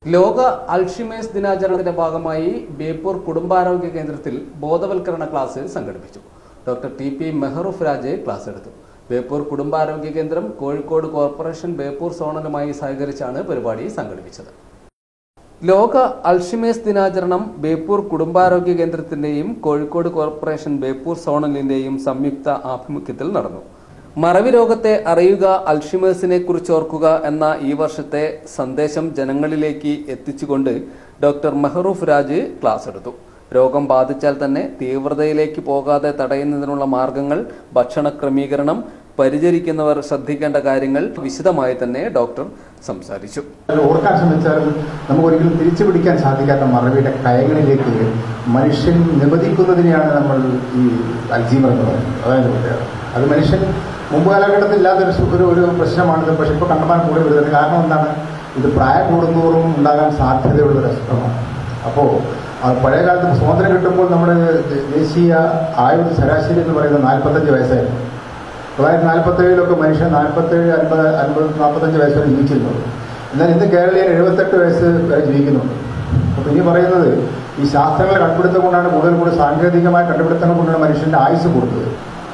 ലോക അൾഷിമേഴ്സ് ദിനാചരണത്തിന്റെ ഭാഗമായി ബേപ്പൂർ കുടുംബാരോഗ്യ കേന്ദ്രത്തിൽ ബോധവൽക്കരണ ക്ലാസ് സംഘടിപ്പിച്ചു doctor T P Mehroof Raj class എടുത്തു ബേപ്പൂർ കുടുംബാരോഗ്യ കേന്ദ്രം കോഴിക്കോട് കോർപ്പറേഷൻ ബേപ്പൂർ സോണലുമായി സഹകരിച്ചാണ് പരിപാടി സംഘടിപ്പിച്ചത് ലോക അൾഷിമേഴ്സ് ദിനാചരണം ബേപ്പൂർ കുടുംബാരോഗ്യ കേന്ദ്രത്തിന്റെയും കോഴിക്കോട് കോർപ്പറേഷൻ ബേപ്പൂർ സോണലിന്റെയും സംയുക്ത ആഭിമുഖ്യത്തിൽ നടന്നു മറവി രോഗത്തെ അറിയുക അൾഷിമേഴ്സിനെ കുറിച്ച് ഓർക്കുക എന്ന ഈ വർഷത്തെ സന്ദേശം ജനങ്ങളിലേക്ക് എത്തിച്ചുകൊണ്ട് ഡോക്ടർ മെഹറൂഫ് രാജ് ക്ലാസ് എടുത്തു രോഗം ബാധിച്ചാൽ തന്നെ തീവ്രതയിലേക്ക് പോകാതെ തടയുന്നതിനുള്ള മാർഗങ്ങൾ ഭക്ഷണ ക്രമീകരണം പരിചരിക്കുന്നവർ ശ്രദ്ധിക്കേണ്ട കാര്യങ്ങൾ വിശദമായി തന്നെ ഡോക്ടർ സംസാരിച്ചു അത് ഓർക്കാൻ ശ്രമിച്ചാലും നമുക്ക് ഒരിക്കലും തിരിച്ചു പിടിക്കാൻ സാധിക്കാത്ത മറവിയുടെ കയങ്ങളിലേക്ക് മനുഷ്യൻ നിബന്ധിക്കുന്നതിനെയാണ് നമ്മൾ ഈ അൽജീമർ എന്ന് പറയുന്നത് അതായത് പ്രത്യേകത അത് മനുഷ്യൻ മുമ്പ് കാലഘട്ടത്തിൽ ഇല്ലാത്തൊരു സു- ഒരു ഒരു പ്രശ്നമാണിത് പക്ഷെ ഇപ്പോൾ കണ്ടമാനം കൂടി വരുന്നത് കാരണം എന്താണ് ഇത് പ്രായം കൂടുന്തോറും ഉണ്ടാകാൻ സാധ്യതയുള്ള ഒരു അസുഖമാണ് അപ്പോൾ പഴയ കാലത്ത് സ്വാതന്ത്ര്യം കിട്ടുമ്പോൾ നമ്മുടെ ദേ- ദേശീയ ആയുർ ശരാശരി എന്ന് പറയുന്നത് നാൽപ്പത്തഞ്ച് വയസ്സായിരുന്നു തൊള്ളായിരത്തി നാൽപ്പത്തേഴിലൊക്കെ മനുഷ്യൻ നാൽപ്പത്തേഴ് അൻപത് അൻപത് നാൽപ്പത്തഞ്ച് വയസ്സ് വരെ ജീവിച്ചിരുന്നത് എന്നാൽ ഇന്ന് കേരളീയർ എഴുപത്തെട്ട് വയസ്സ് വരെ ജീവിക്കുന്നുണ്ട് അപ്പോൾ ഇനി പറയുന്നത് ഈ ശാസ്ത്രങ്ങളെ കണ്ടുപിടുത്തം കൊണ്ടാണ് കൂടുതൽ കൂടുതൽ സാങ്കേതികമായ കണ്ടുപിടുത്തങ്ങൾ കൊണ്ടാണ് മനുഷ്യന്റെ ആയുസ് കൊടുത്തത്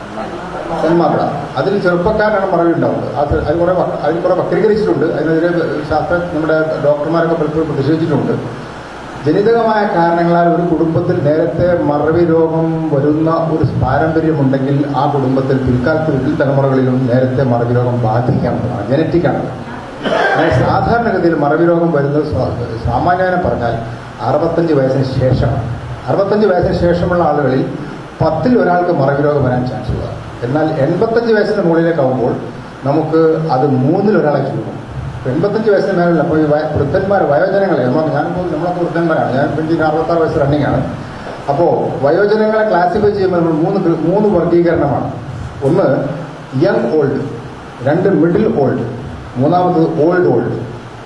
തന്മാത്ര അതിൽ ചെറുപ്പക്കാരാണ് മറവി ഉണ്ടാവുന്നത് അത് അത് കുറെ വക്ര- അതിൽ കുറെ വക്രീകരിച്ചിട്ടുണ്ട് അതിനെതിരെ ശാസ്ത്ര നമ്മുടെ ഡോക്ടർമാരൊക്കെ പലപ്പോഴും പ്രതിഷേധിച്ചിട്ടുണ്ട് ജനിതകമായ കാരണങ്ങളാൽ ഒരു കുടുംബത്തിൽ നേരത്തെ മറവി രോഗം വരുന്ന ഒരു പാരമ്പര്യമുണ്ടെങ്കിൽ ആ കുടുംബത്തിൽ പിൽക്കാലത്ത് വീട്ടിൽ തലമുറകളിലും നേരത്തെ മറവി രോഗം ബാധിക്കാവുന്നതാണ് ജനറ്റിക്കാണ് എന്നാൽ സാധാരണഗതിയിൽ മറവി രോഗം വരുന്നത് സ്വാ- സാമാന്യേന പറഞ്ഞാൽ അറുപത്തഞ്ച് വയസ്സിന് ശേഷമാണ് അറുപത്തഞ്ച് വയസ്സിന് ശേഷമുള്ള ആളുകളിൽ പത്തിൽ ഒരാൾക്ക് മറവി രോഗം വരാൻ ചാൻസ് ഉള്ള എന്നാൽ എൺപത്തഞ്ച് വയസ്സിന് മുകളിലേക്കാവുമ്പോൾ നമുക്ക് അത് മൂന്നിൽ ഒരാളെ ചുരുങ്ങും എൺപത്തഞ്ച് വയസ്സിന് മേലല്ല അപ്പോൾ ഈ വയ- വൃദ്ധന്മാർ വയോജനങ്ങളെ നമ്മൾ ഞാനിപ്പോൾ നമ്മളൊക്കെ വൃദ്ധന്മാരാണ് ഞാൻ പിന്നെ അറുപത്താറ് വയസ്സ് റണ്ണിങ് ആണ് അപ്പോൾ വയോജനങ്ങളെ ക്ലാസിഫൈ ചെയ്യുമ്പോൾ നമ്മൾ മൂന്ന് ഗ്ര- മൂന്ന് വർഗീകരണമാണ് ഒന്ന് യങ് ഓൾഡ് രണ്ട് മിഡിൽ ഓൾഡ് മൂന്നാമത് ഓൾഡ് ഓൾഡ്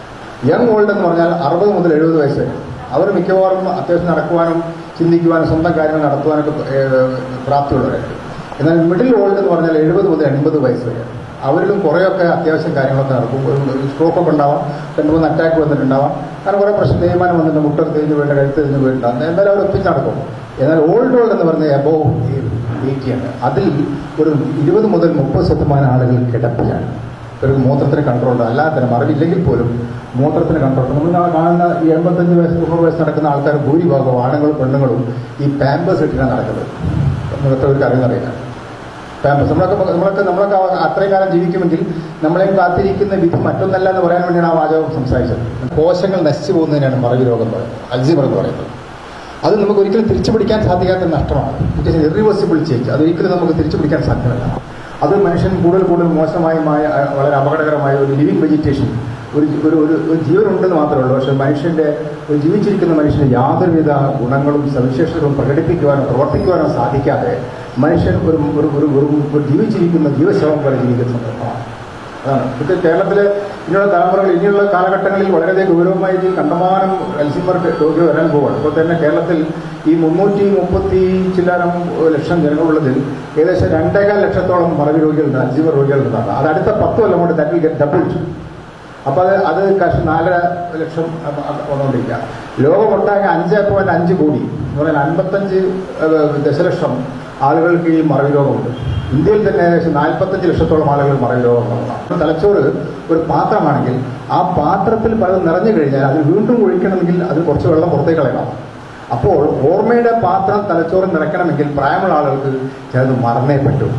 യങ് ഓൾഡ് എന്ന് പറഞ്ഞാൽ അറുപത് മുതൽ എഴുപത് വയസ്സ് വരെ അവർ മിക്കവാറും അത്യാവശ്യം നടക്കുവാനും ചിന്തിക്കുവാനും സ്വന്തം കാര്യങ്ങൾ നടത്തുവാനൊക്കെ ഏഹ്, പ്രാപ്തിയുള്ളവരായിരിക്കും എന്നാൽ മിഡിൽ ഓൾഡ് എന്ന് പറഞ്ഞാൽ എഴുപത് മുതൽ എൺപത് വയസ്സ് വരെ അവരിലും കുറേയൊക്കെ അത്യാവശ്യം കാര്യങ്ങളൊക്കെ നടക്കും സ്ട്രോക്ക് ഒക്കെ ഉണ്ടാവാം രണ്ട് മൂന്ന് അറ്റാക്ക് വന്നിട്ടുണ്ടാവാം കാരണം കുറേ പ്രശ്നം തേയ്മാനം വന്നിട്ട് മുട്ടർ തേഞ്ഞ് വീണ്ട കഴുത്ത് തേഞ്ഞ് വീണ്ടാവും എന്തായാലും അവർ ഒപ്പിച്ച് നടക്കും എന്നാൽ ഓൾഡ് ഓൾഡ് എന്ന് പറഞ്ഞാൽ എബോവ് എയ്റ്റിയാണ് അതിൽ ഒരു ഇരുപത് മുതൽ മുപ്പത് ശതമാനം ആളുകൾ കിടപ്പിലാണ് ഇവർക്ക് മൂത്രത്തിന് കൺട്രോൾ ഉണ്ട് അല്ലാതെ തന്നെ മറിവില്ലെങ്കിൽ പോലും മൂത്രത്തിന് കൺട്രോൾ ഉണ്ട് നമ്മൾ നാ- കാണുന്ന ഈ എൺപത്തഞ്ച് വയസ്സ് മുപ്പത് വയസ്സ് നടക്കുന്ന ആൾക്കാർ ഭൂരിഭാഗം ആണുങ്ങളും പെണ്ണുങ്ങളും ഈ പാമ്പേഴ്സ് ഇട്ടിട്ടാണ് നടക്കുന്നത് നിങ്ങൾക്കവർക്ക് അറിയുന്നറിയില്ല പാമ്പേഴ്സ് നമ്മളൊക്കെ നമ്മളൊക്കെ നമ്മളൊക്കെ ആ- അത്രയും കാലം ജീവിക്കുമെങ്കിൽ നമ്മളെയും കാത്തിരിക്കുന്ന വിധി മറ്റൊന്നല്ല എന്ന് പറയാൻ വേണ്ടിയാണ് ആ വാചകം സംസാരിച്ചത് കോശങ്ങൾ നശിച്ചു പോകുന്നതിനാണ് മറവി രോഗം എന്ന് പറയുന്നത് അൽസീമർ എന്ന് പറയുന്നത് അത് നമുക്ക് ഒരിക്കലും തിരിച്ചു പിടിക്കാൻ സാധിക്കാത്ത നഷ്ടമാണ് ഇറ്റ് ഇസ് ഇറിവേഴ്സിബിൾ ചേഞ്ച് അത് ഒരിക്കലും നമുക്ക് തിരിച്ചു പിടിക്കാൻ സാധ്യമല്ല അത് മനുഷ്യൻ കൂടുതൽ കൂടുതൽ മോശമായുമായ അഹ് വളരെ അപകടകരമായ ഒരു ലിവിങ് വെജിറ്റേഷൻ ഒരു ഒരു ഒരു ഒരു ജീവനുണ്ടെന്ന് മാത്രമേ ഉള്ളൂ പക്ഷേ മനുഷ്യന്റെ ഒരു ജീവിച്ചിരിക്കുന്ന മനുഷ്യന് യാതൊരുവിധ ഗുണങ്ങളും സവിശേഷതകളും പ്രകടിപ്പിക്കുവാനോ പ്രവർത്തിക്കുവാനോ സാധിക്കാതെ മനുഷ്യൻ ഒരു ഒരു ഒരു ഒരു ഒരു ജീവിച്ചിരിക്കുന്ന ജീവശവം പോലെ ജീവിക്കുന്ന സന്ദർഭമാണ് അതാണ് ഇത് കേരളത്തിലെ ഇനിയുള്ള തലമുറകൾ ഇനിയുള്ള കാലഘട്ടങ്ങളിൽ വളരെയധികം ഗൗരവമായി ഈ കണ്ടമാനം അൽസിമർ രോഗികൾ വരാൻ പോവുകയാണ് ഇപ്പോൾ തന്നെ കേരളത്തിൽ ഈ മുന്നൂറ്റി മുപ്പത്തി ചില്ലാനം ലക്ഷം ജനങ്ങളുള്ളതിൽ ഏകദേശം രണ്ടേകാൽ ലക്ഷത്തോളം മറവി രോഗികളുണ്ട് അൽസിമർ രോഗികളുണ്ടാണ് അത് അടുത്ത പത്ത് കൊല്ലം കൊണ്ട് ദാറ്റ് വിൽ ഗെറ്റ് ഡബിൾഡ് അപ്പോൾ അത് അത് കാശ് നാലര ലക്ഷം അ- അ- വന്നുകൊണ്ടിരിക്കുക ലോകമൊട്ടാകെ അഞ്ച് പോയിന്റ് അഞ്ച് കോടി എന്ന് പറഞ്ഞാൽ അൻപത്തഞ്ച് ഏഹ്, ദശലക്ഷം ആളുകൾക്ക് ഈ മറവി രോഗമുണ്ട് ഇന്ത്യയിൽ തന്നെ ഏകദേശം നാൽപ്പത്തഞ്ച് ലക്ഷത്തോളം ആളുകൾ മറവി രോഗമുള്ളതാണ് തലച്ചോറ് ഒരു പാത്രമാണെങ്കിൽ ആ പാത്രത്തിൽ പലതും നിറഞ്ഞു കഴിഞ്ഞാൽ അത് വീണ്ടും ഒഴിക്കണമെങ്കിൽ അത് കുറച്ച് വെള്ളം പുറത്തേക്ക് കളയണം അപ്പോൾ ഓർമ്മയുടെ പാത്രം തലച്ചോറ് നിറയ്ക്കണമെങ്കിൽ പ്രായമുള്ള ആളുകൾക്ക് ചിലത് മറന്നേ പറ്റൂ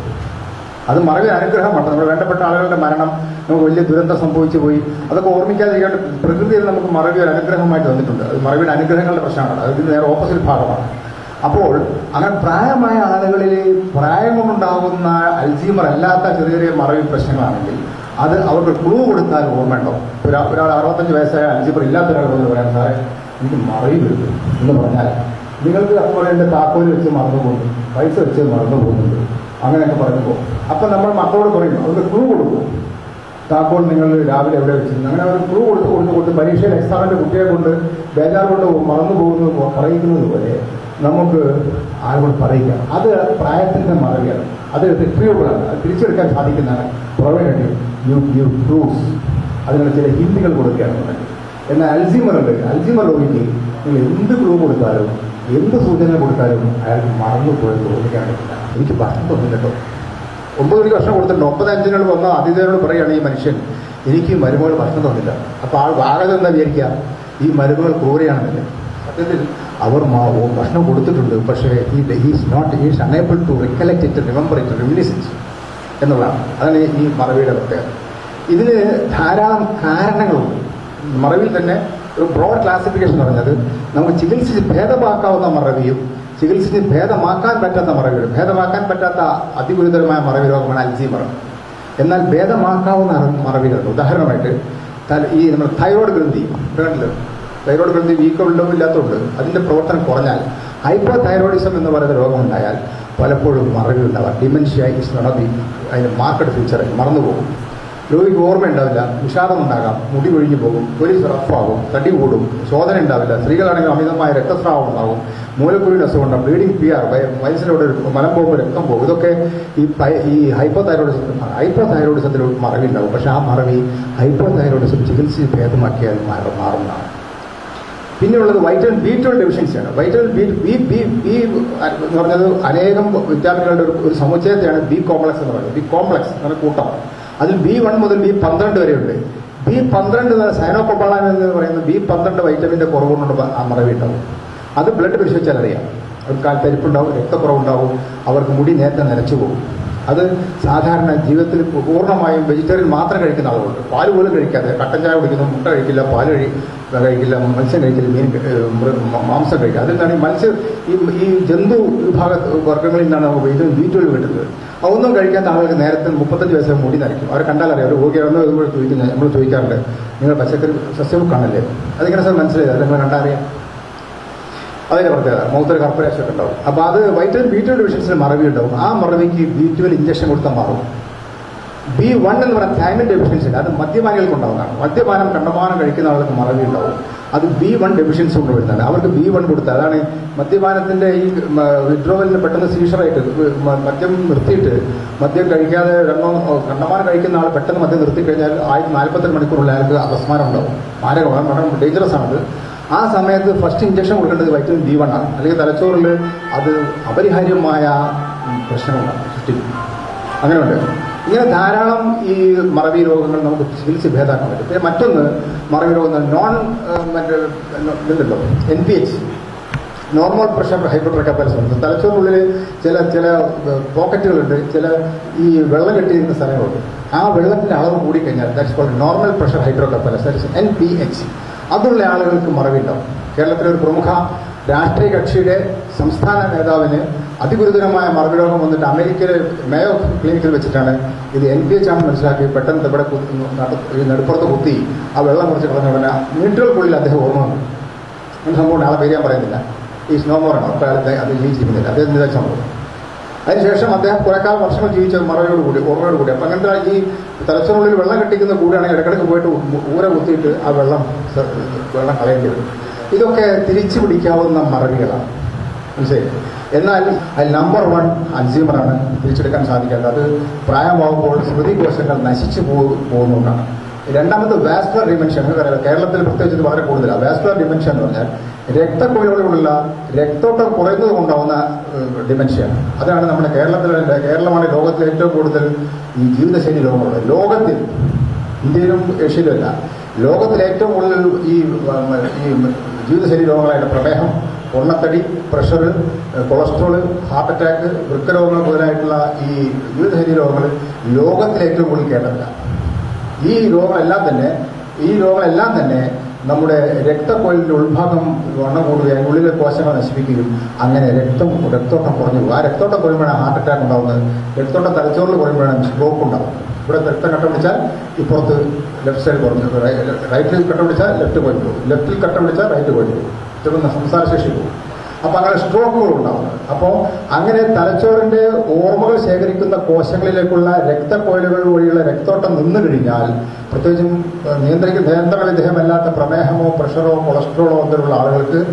അത് മറവി അനുഗ്രഹമാണ് നമ്മുടെ വേണ്ടപ്പെട്ട ആളുകളുടെ മരണം നമുക്ക് വലിയ ദുരന്തം സംഭവിച്ചു പോയി അതൊക്കെ ഓർമ്മിക്കാതിരിക്കേണ്ട പ്രകൃതിയിൽ നമുക്ക് മറവി ഒരു അനുഗ്രഹമായിട്ട് വന്നിട്ടുണ്ട് അത് മറവിയുടെ അനുഗ്രഹങ്ങളുടെ പ്രശ്നമാണ് അത് ഇതിന് നേരെ ഓപ്പോസിറ്റ് ഭാഗമാണ് അപ്പോൾ അങ്ങനെ പ്രായമായ ആളുകളിൽ പ്രായം കൊണ്ടുണ്ടാകുന്ന അൽസീമർ അല്ലാത്ത ചെറിയ ചെറിയ മറവി പ്രശ്നങ്ങളാണെങ്കിൽ അത് അവർക്ക് ക്ലൂ കൊടുത്താൽ ഓർമ്മയുണ്ടോ ഒരാൾ ഒരാൾ അറുപത്തഞ്ച് വയസ്സായ അൽസീമർ ഇല്ലാത്ത ഒരാൾ വന്ന് പറയാൻ സാറേ എനിക്ക് മറവി വരുന്നു എന്ന് പറഞ്ഞാൽ നിങ്ങൾക്ക് അപ്പോൾ എൻ്റെ താക്കോല് വെച്ച് മറന്നു പോകുന്നു പൈസ വെച്ച് മറന്നു പോകുന്നുണ്ട് അങ്ങനെയൊക്കെ പറയുമ്പോൾ അപ്പം നമ്മൾ മക്കളോട് പറയും അവർക്ക് ക്ലൂ കൊടുക്കും താക്കോൽ നിങ്ങൾ രാവിലെ എവിടെ വെച്ചിരുന്നു അങ്ങനെ അവർ ക്ലൂ കൊടുത്ത് കൊടുത്ത് കൊടുത്ത് പരീക്ഷയിൽ എക്സാമിൻ്റെ കുട്ടിയെ കൊണ്ട് ബേജാർ കൊണ്ട് മറന്നു പോകുന്നത് പോ- പറയിക്കുന്നത് പോലെ നമുക്ക് ആരോട് പറയിക്കാം അത് പ്രായത്തിൻ്റെ മറവിയാണ് അത് റിട്രീവബിളാണ് അത് തിരിച്ചെടുക്കാൻ സാധിക്കുന്നതാണ് പ്രൊവൈഡ് യു യു പ്രൂഫ്സ് അതിനുള്ള ചില ഹിന്ദികൾ കൊടുക്കുകയാണെന്നുണ്ടെങ്കിൽ എന്നാൽ അൽസീമർ ഉണ്ട് അൽസീമർ രോഗിക്ക് നിങ്ങൾ എന്ത് ക്ലൂ കൊടുത്താലും എന്ത് സൂചന കൊടുത്താലും അയാൾക്ക് മറന്നുപോയി തോന്നിക്കാൻ പറ്റില്ല എനിക്ക് ഭക്ഷണം തോന്നില്ല കേട്ടോ ഒമ്പത് മണിക്ക് ഭക്ഷണം കൊടുത്തിട്ടുണ്ട് ഒമ്പത് അഞ്ചിനോട് വന്ന അതിഥിയോട് പറയുകയാണ് ഈ മനുഷ്യൻ എനിക്ക് ഈ മരുമകൾ ഭക്ഷണം തന്നില്ല അപ്പോൾ ആൾ ആകെ എന്താ വിചാരിക്കുക ഈ മരുമകൾ ക്രൂരയാണെന്നല്ലേ സത്യത്തിൽ അവർ മാ- ഓ, ഭക്ഷണം കൊടുത്തിട്ടുണ്ട് പക്ഷേ ഈ he's not is unable to recollect it remember it reminiscence എന്നുള്ളതാണ് അതാണ് ഈ- ഈ മറവിയുടെ പ്രത്യേകത ഇതിന് ധാരാളം കാരണങ്ങളുണ്ട് മറവിൽ തന്നെ ഒരു ബ്രോഡ് ക്ലാസിഫിക്കേഷൻ എന്ന് പറഞ്ഞത് നമുക്ക് ചികിത്സിച്ച് ഭേദമാക്കാവുന്ന മറവിയും ചികിത്സിച്ച് ഭേദമാക്കാൻ പറ്റാത്ത മറവിയും ഭേദമാക്കാൻ പറ്റാത്ത അതിഗുരുതരമായ മറവി രോഗമാണ് അൽസീമർ എന്നാൽ ഭേദമാക്കാവുന്ന അറ- മറവികളുണ്ട് ഉദാഹരണമായിട്ട് തല- ഈ നമ്മൾ തൈറോയ്ഡ് ഗ്രന്ഥി കണ്ടില്ലോ തൈറോയ്ഡ് ഗ്രന്ഥി വീക്കമുണ്ടോ ഇല്ലാത്തതുകൊണ്ട് അതിന്റെ പ്രവർത്തനം കുറഞ്ഞാൽ ഹൈപ്പോ തൈറോയിഡിസം എന്ന് പറയുന്ന രോഗമുണ്ടായാൽ പലപ്പോഴും മറവി ഉണ്ടാവാം ഡിമെൻഷ്യ ഇസ് നോട്ട് ബി അതിന്റെ മാർക്കറ്റ് ഫീച്ചർ മറന്നുപോകും രോഗിക്ക് ഓർമ്മയുണ്ടാവില്ല വിഷാദം ഉണ്ടാകാം മുടി കൊഴിഞ്ഞു പോകും തൊലി റഫാകും തടി കൂടും ശോധന ഉണ്ടാവില്ല സ്ത്രീകളാണെങ്കിൽ അമിതമായ രക്തസ്രാവം ഉണ്ടാകും മൂലക്കുരുവിന് അസുഖം ഉണ്ടാകും ബ്ലീഡിംഗ് പി ആർ വയസ്സിലൂടെ മലം പോകുമ്പോൾ രക്തം പോകും ഇതൊക്കെ ഈ പൈ- ഈ ഹൈപ്പോ തൈറോയിഡിസത്തിൽ ഹൈപ്പോ തൈറോയിഡിസത്തിൽ മറവി ഉണ്ടാകും പക്ഷെ ആ മറവി ഹൈപ്പോ തൈറോയിഡിസം ചികിത്സിച്ച് ഭേദമാക്കിയാൽ മാറും മാറുന്നതാണ് പിന്നെയുള്ളത് വൈറ്റമിൻ ബി ട്വൽവ് ഡെഫിഷ്യൻസിയാണ് vitamin B B B B എന്ന് പറഞ്ഞത് അനേകം വിറ്റാമിനുകളുടെ ഒരു ഒരു സമുച്ചയത്തെയാണ് ബി കോംപ്ലക്സ് എന്ന് പറയുന്നത് ബി കോംപ്ലക്സ് എന്ന കൂട്ടം അതിൽ ബി വൺ മുതൽ ബി പന്ത്രണ്ട് വരെയുണ്ട് ബി പന്ത്രണ്ട് സൈനോകൊബാളാൻ എന്ന് പറയുന്ന ബി പന്ത്രണ്ട് വൈറ്റമിന്റെ കുറവുകൊണ്ട് ആ മറവി ഉണ്ടാവും അത് ബ്ലഡ് പരിശോധിച്ചാൽ അറിയാം അവർക്ക് കാൽ തരിപ്പുണ്ടാവും രക്തക്കുറവുണ്ടാവും അവർക്ക് മുടി നേരത്തെ നരച്ചു പോകും അത് സാധാരണ ജീവിതത്തിൽ പൂർണ്ണമായും വെജിറ്റേറിയൻ മാത്രം കഴിക്കുന്ന ആളുകളുണ്ട് പാല് പോലും കഴിക്കാതെ കട്ടൻ ചായ കുടിക്കുന്നു മുട്ട കഴിക്കില്ല പാല് കഴി കഴിക്കില്ല മത്സ്യം കഴിക്കില്ല മീൻ ക- ഏഹ് മൃ- മ- മാംസം കഴിക്കില്ല അതിൽ നിന്നാണ് ഈ മത്സ്യ ഈ ഈ ജന്തു വിഭാഗ വർഗ്ഗങ്ങളിൽ നിന്നാണ് നമുക്ക് വൈറ്റമിൻ ബി ട്വൽവ് കിട്ടുന്നത് അതൊന്നും കഴിക്കാത്ത ആളുകൾക്ക് നേരത്തെ മുപ്പത്തഞ്ച് വയസ്സ് മുടി നരയ്ക്കും അവരെ കണ്ടാൽ അറിയാം അവർ ഓടിയാണെന്ന് നമ്മൾ ചോദിക്കുന്നത് നമ്മൾ ചോദിക്കാറുണ്ട് നിങ്ങൾ പച്ചക്കറി സസ്യബുക്കാണല്ലേ അതിങ്ങനെ സാർ മനസ്സിലായത് അത് നിങ്ങൾ കണ്ടറിയാം അതിന്റെ പ്രത്യേകത മുഖത്തൊരു കർപ്പരേഷൻ ഒക്കെ ഉണ്ടാവും അപ്പൊ അത് വൈറ്റമിൻ ബി ട്വൽവ് ഡിവിഷൻസിന് മറവി ഉണ്ടാവും ആ മറവിക്ക് ബി ട്വൽവ് ഇഞ്ചക്ഷൻ കൊടുത്താൽ മാറും ബി വൺ എന്ന് പറയുന്ന തൈമിൻ ഡെഫിഷ്യൻസി ഉണ്ട് അത് മദ്യപാനികൾക്ക് ഉണ്ടാവുന്നതാണ് മദ്യപാനം കണ്ടമാനം കഴിക്കുന്ന ആൾക്ക് മറവി ഉണ്ടാവും അത് ബി വൺ ഡെഫിഷ്യൻസി കൊണ്ട് വരുന്നതാണ് അവർക്ക് ബി വൺ കൊടുത്താൽ അതാണ് മദ്യപാനത്തിന്റെ ഈ വിഡ്രോവലിന് പെട്ടെന്ന് സീഷറായിട്ട് മദ്യം നിർത്തിയിട്ട് മദ്യം കഴിക്കാതെ രണ്ടോ കണ്ടമാനം കഴിക്കുന്ന ആൾ പെട്ടെന്ന് മദ്യം നിർത്തി കഴിഞ്ഞാൽ ആയിരത്തി നാൽപ്പത്തെട്ട് മണിക്കൂറുള്ള അയാൾക്ക് അപസ്മാരം ഉണ്ടാവും മാരകമാണ് വളരെ ഡേഞ്ചറസ് ആണത് ആ സമയത്ത് ഫസ്റ്റ് ഇഞ്ചക്ഷൻ കൊടുക്കേണ്ടത് വൈറ്റമിൻ ബി വൺ ആണ് അല്ലെങ്കിൽ തലച്ചോറിൽ അത് അപരിഹാര്യമായ ഉം, പ്രശ്നങ്ങളുണ്ടാകും സൃഷ്ടിക്കും അങ്ങനെയുണ്ട് ഇങ്ങനെ ധാരാളം ഈ മറവി രോഗങ്ങൾ നമുക്ക് ചികിത്സ ഭേദമാക്കാൻ പറ്റും പിന്നെ മറ്റൊന്ന് മറവി രോഗങ്ങൾ നോൺ മറ്റേ ഇതുണ്ടല്ലോ N P H normal pressure hydrocephalus ഉണ്ട് തലച്ചോറിനുള്ളിൽ ചില ചില പോക്കറ്റുകളുണ്ട് ചില ഈ വെള്ളം കെട്ടിയിരിക്കുന്ന സ്ഥലങ്ങളുണ്ട് ആ വെള്ളത്തിന്റെ അളവ് കൂടിക്കഴിഞ്ഞാൽ that's called normal pressure hydrocephalus that's N P H അതുള്ള ആളുകൾക്ക് മറവിണ്ടാവും കേരളത്തിലെ ഒരു പ്രമുഖ രാഷ്ട്രീയ കക്ഷിയുടെ സംസ്ഥാന നേതാവിന് അതിഗുരുതരമായ മറവി രോഗം വന്നിട്ട് അമേരിക്കയിലെ മേയോ ക്ലിനിക്കിൽ വെച്ചിട്ടാണ് ഇത് എൻ പി എച്ച് ആണെന്ന് മനസ്സിലാക്കി പെട്ടെന്ന് ഇവിടെ കുത്തി- നടു- ഈ നടുപ്പുറത്ത് കുത്തി ആ വെള്ളം കുറച്ച് കളഞ്ഞ ഉടനെ മിനിറ്റുകൾക്കുള്ളിൽ അദ്ദേഹം ഓർമ്മ വന്നു അങ്ങനെ സംഭവം ആളെ പേര് ഞാൻ പറയുന്നില്ല ഈ സ്നോമോറാണ് അപ്പോൾ അയാളത്തെ അത് ജീവിച്ചിരിക്കുന്നില്ല അദ്ദേഹത്തിന് ഇതാ സംഭവം അതിനുശേഷം അദ്ദേഹം കുറെ കാലം വർഷങ്ങൾ ജീവിച്ച മറവിയോട് കൂടി ഓർമ്മയോട് കൂടി അപ്പം അങ്ങനത്തെ ഈ തലച്ചോറിനുള്ളിൽ വെള്ളം കെട്ടിക്കുന്ന കൂടിയാണെങ്കിൽ ഇടയ്ക്കിടയ്ക്ക് പോയിട്ട് ഉ- ഊര കുത്തിയിട്ട് ആ വെള്ളം സ- വെള്ളം കളയേണ്ടി വരും ഇതൊക്കെ തിരിച്ചു പിടിക്കാവുന്ന മറവികളാണ് മനസ്സിലായി എന്നാൽ അതിൽ നമ്പർ വൺ അൽസീമറാണ് തിരിച്ചെടുക്കാൻ സാധിക്കാത്തത് അത് പ്രായമാകുമ്പോൾ സ്മൃതി കോശങ്ങൾ നശിച്ചു പോ- പോകുന്നതുകൊണ്ടാണ് രണ്ടാമത് വാസ്കുലർ ഡിമെൻഷൻ നമുക്കറിയാം കേരളത്തിൽ പ്രത്യേകിച്ച് ഇത് വളരെ കൂടുതലാണ് വാസ്കുലർ ഡിമെൻഷൻ എന്ന് പറഞ്ഞാൽ രക്തക്കുഴലുകളുള്ള രക്തോട്ടം കുറയുന്നത് കൊണ്ടാവുന്ന ഡിമെൻഷ്യയാണ് അതാണ് നമ്മുടെ കേരളത്തിലെ കേരളമാണ് ലോകത്തിലെ ഏറ്റവും കൂടുതൽ ഈ ജീവിതശൈലി രോഗങ്ങളുള്ളത് ലോകത്തിൽ ഇന്ത്യയിലും ഏഷ്യയിലും അല്ല ലോകത്തിലെ ഏറ്റവും കൂടുതൽ ഈ ഉം, ഈ ജീവിതശൈലി രോഗങ്ങളായിട്ട് പ്രമേഹം പൊണ്ണത്തടി പ്രഷർ കൊളസ്ട്രോൾ ഹാർട്ട് അറ്റാക്ക് വൃക്കരോഗങ്ങൾ മുതലായിട്ടുള്ള ഈ ജീവിതശൈലി രോഗങ്ങൾ ലോകത്തിലെ ഏറ്റവും കൂടുതൽ കേരളത്തിലാണ് ഈ രോഗങ്ങളെല്ലാം തന്നെ ഈ രോഗങ്ങളെല്ലാം തന്നെ നമ്മുടെ രക്തക്കൊഴലിന്റെ ഉൾഭാഗം വണ്ണം കൂടുകയും ഉള്ളിലെ കോശങ്ങൾ നശിപ്പിക്കുകയും അങ്ങനെ രക്തം രക്തോട്ടം കുറഞ്ഞു പോകും ആ രക്തോട്ടം കുറയുമ്പോഴാണ് ഹാർട്ട് അറ്റാക്ക് ഉണ്ടാകുന്നത് രക്തോട്ടം തലച്ചോറിൽ കുറയുമ്പോഴാണ് സ്ട്രോക്ക് ഉണ്ടാകുന്നത് ഇവിടെ രക്തം കട്ട പിടിച്ചാൽ ഇപ്പുറത്ത് ലെഫ്റ്റ് സൈഡ് കുറഞ്ഞു റൈറ്റിൽ കട്ട പിടിച്ചാൽ ലെഫ്റ്റ് കുറഞ്ഞു പോകും ലെഫ്റ്റിൽ കട്ട പിടിച്ചാൽ റൈറ്റ് കുറഞ്ഞു പോകും ചിലപ്പോൾ സംസാരശേഷി പോകും അപ്പൊ അങ്ങനെ സ്ട്രോക്കുകൾ ഉണ്ടാവുന്നത് അപ്പോൾ അങ്ങനെ തലച്ചോറിന്റെ ഓർമ്മകൾ ശേഖരിക്കുന്ന കോശങ്ങളിലേക്കുള്ള രക്തക്കോയിലുകൾ വഴിയുള്ള രക്തോട്ടം നിന്നു കഴിഞ്ഞാൽ പ്രത്യേകിച്ചും ഏഹ്, നിയന്ത്രിക്കുന്ന നിയന്ത്രണ വിധേയമല്ലാത്ത പ്രമേഹമോ പ്രഷറോ കൊളസ്ട്രോളോ എന്നുള്ള ആളുകൾക്ക്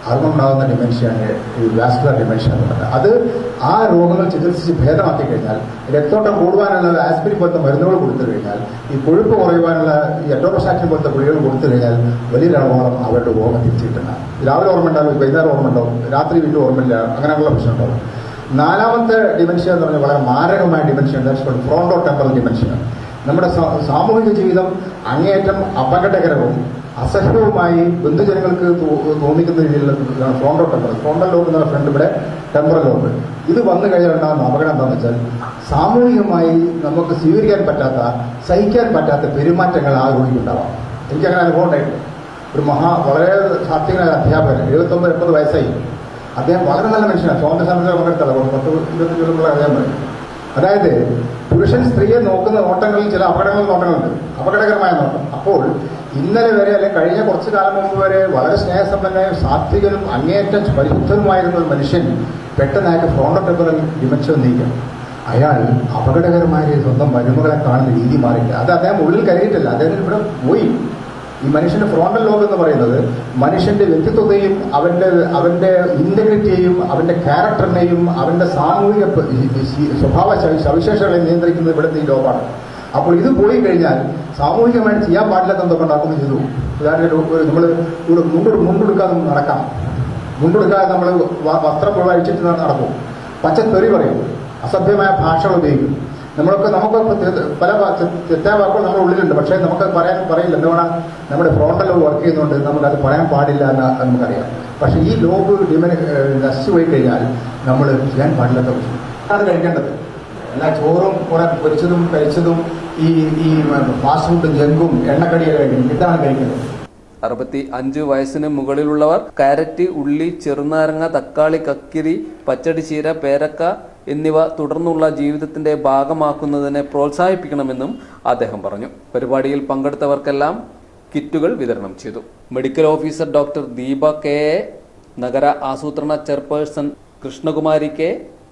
അതുകൊണ്ടാകുന്ന ഡിമെൻഷ്യയാണ് ഈ വാസ്കുലർ ഡിമെൻഷ്യ എന്ന് പറയുന്നത് അത് ആ രോഗങ്ങൾ ചികിത്സിച്ച് ഭേദമാക്കി കഴിഞ്ഞാൽ രക്തോട്ടം കൂടുവാനുള്ള ആസ്പിരിൻ പോലത്തെ മരുന്നുകൾ കൊടുത്തു കഴിഞ്ഞാൽ ഈ കൊഴുപ്പ് കുറയുവാനുള്ള ഈ എറ്റോറോസാക്സിൻ പോലത്തെ ഗുളികകൾ കൊടുത്തു കഴിഞ്ഞാൽ വലിയൊരളവോളം അവരുടെ ഓർമ്മ തിരിച്ചു കിട്ടുന്ന രാവിലെ ഓർമ്മ ഉണ്ടാവും വൈകുന്നേരം ഓർമ്മ ഉണ്ടാവും രാത്രി വീണ്ടും ഓർമ്മയില്ല അങ്ങനെയുള്ള പ്രശ്നം ഉണ്ടാവും നാലാമത്തെ ഡിമെൻഷ്യ എന്ന് പറഞ്ഞാൽ വളരെ മാരകമായ ഡിമെൻഷ്യ ഫ്രോണ്ടോ ടെമ്പറൽ ഡിമെൻഷ്യ നമ്മുടെ സാ- സാമൂഹിക ജീവിതം അങ്ങേയറ്റം അപകടകരവും അസഹ്യവുമായി ബന്ധുജനങ്ങൾക്ക് തോ- തോന്നിക്കുന്ന രീതിയിലുള്ള ഫ്രോണ്ടോ ടെമ്പറൽ ഫ്രോണ്ടൽ ലോബ് എന്ന ഫ്രണ്ട് ഇവിടെ ടെമ്പറൽ ലോബ് ഇത് വന്നു കഴിഞ്ഞാൽ ഉണ്ടാകുന്ന അപകടം എന്താണെന്ന് വെച്ചാൽ സാമൂഹികമായി നമുക്ക് സ്വീകരിക്കാൻ പറ്റാത്ത സഹിക്കാൻ പറ്റാത്ത പെരുമാറ്റങ്ങൾ ആ രോഗിക്കുണ്ടാവാം എനിക്കങ്ങനെ അനുഭവം ഉണ്ടായിട്ടുണ്ട് ഒരു മഹാ വളരെ സാത്വികനായ അധ്യാപകൻ എഴുപത്തൊമ്പത് എൺപത് വയസ്സായി അദ്ദേഹം വളരെ നല്ല മനുഷ്യനാണ് സ്വാതന്ത്ര്യ സമരത്തിൽ പങ്കെടുത്തല്ല പത്ത് ഇരുപത്തഞ്ച് കൊല്ലമുള്ള അദ്ദേഹം പറയും അതായത് പുരുഷൻ സ്ത്രീയെ നോക്കുന്ന നോട്ടങ്ങളിൽ ചില അപകടങ്ങൾ നോട്ടങ്ങളുണ്ട് അപകടകരമായ നോട്ടം അപ്പോൾ ഇന്നലെ വരെ അല്ലെങ്കിൽ കഴിഞ്ഞ കുറച്ചു കാലം മുമ്പ് വരെ വളരെ സ്നേഹസമ്പന്നനും സാത്വികനും അങ്ങേയറ്റം പരിശുദ്ധനുമായിരുന്ന ഒരു മനുഷ്യൻ പെട്ടെന്ന് അയാൾക്ക് ഫ്രോണ്ടോടെമ്പറൽ ഡിമെൻഷ്യ നീക്കാം അയാൾ അപകടകരമായ രീതിയിൽ സ്വന്തം മരുമകളെ കാണുന്ന രീതി മാറിയില്ല അത് അദ്ദേഹം ഉള്ളിൽ കരുതിയിട്ടില്ല അദ്ദേഹത്തിന് ഇവിടെ പോയി ഈ മനുഷ്യന്റെ ഫ്രോണ്ടൽ ലോബ് എന്ന് പറയുന്നത് മനുഷ്യന്റെ വ്യക്തിത്വത്തെയും അവന്റെ അവന്റെ ഇന്റഗ്രിറ്റിയെയും അവന്റെ ക്യാരക്ടറിനെയും അവന്റെ സാമൂഹിക പ- ഈ- ഈ സ്വഭാവ സവി- സവിശേഷതകളെ നിയന്ത്രിക്കുന്നത് ഇവിടുത്തെ ഈ ലോബാണ് അപ്പോൾ ഇത് പോയി കഴിഞ്ഞാൽ സാമൂഹികമായിട്ട് ചെയ്യാൻ പാടില്ലാത്ത എന്തൊക്കെ ഉണ്ടാക്കുന്നു ചെയ്തു ഉദാഹരണത്തിന് നമ്മൾ ഇവിടെ മുണ്ട് മുണ്ടെടുക്കാതെ നടക്കാം മുണ്ടെടുക്കാതെ നമ്മൾ വസ്ത്രം മുഴുവൻ അഴിച്ചിട്ട് നടക്കും പച്ചത്തെറി പറയും അസഭ്യമായ ഭാഷകൾ ഉപയോഗിക്കും നമ്മളൊക്കെ നമുക്കൊക്കെ തെ- പല വാ- തെ- തെറ്റായ വാക്കുകൾ നമ്മുടെ ഉള്ളിലുണ്ട് പക്ഷേ നമുക്ക് പറയാൻ പറയില്ല എന്തുകൊണ്ടാണ് നമ്മുടെ ഫ്രോണ്ടൽ ലോബ് വർക്ക് ചെയ്യുന്നതുകൊണ്ട് നമുക്കത് പറയാൻ പാടില്ല എന്ന് നമുക്കറിയാം പക്ഷേ ഈ ലോബ് ഡിമൻ നശിച്ചു പോയി കഴിഞ്ഞാൽ നമ്മൾ ചെയ്യാൻ പാടില്ലാത്ത പ്രശ്നം അത് കഴിക്കേണ്ടത് എല്ലാ ചോറും കുറെ പൊരിച്ചതും കഴിച്ചതും ഈ ഈ ഫാസ്റ്റ് ഫുഡും ജങ്കും എണ്ണക്കടിയൊക്കെ കഴിക്കും ഇതാണ് കഴിക്കുന്നത് അറുപത്തി അഞ്ച് വയസ്സിന് മുകളിലുള്ളവർ കാരറ്റ് ഉള്ളി ചെറുനാരങ്ങ തക്കാളി കക്കിരി പച്ചടി ചീര പേരക്ക എന്നിവ തുടർന്നുള്ള ജീവിതത്തിന്റെ ഭാഗമാക്കുന്നതിനെ പ്രോത്സാഹിപ്പിക്കണമെന്നും അദ്ദേഹം പറഞ്ഞു പരിപാടിയിൽ പങ്കെടുത്തവർക്കെല്ലാം കിറ്റുകൾ വിതരണം ചെയ്തു medical officer doctor Deepa K A നഗര ആസൂത്രണ chairperson Krishnakumari K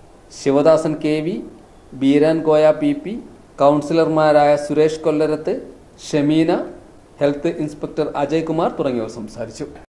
Sivadasan K V Beeran Koya P P കൗൺസിലർമാരായ സുരേഷ് കൊല്ലരത്ത് ഷമീന ഹെൽത്ത് ഇൻസ്പെക്ടർ അജയ് കുമാർ തുടങ്ങിയവർ സംസാരിച്ചു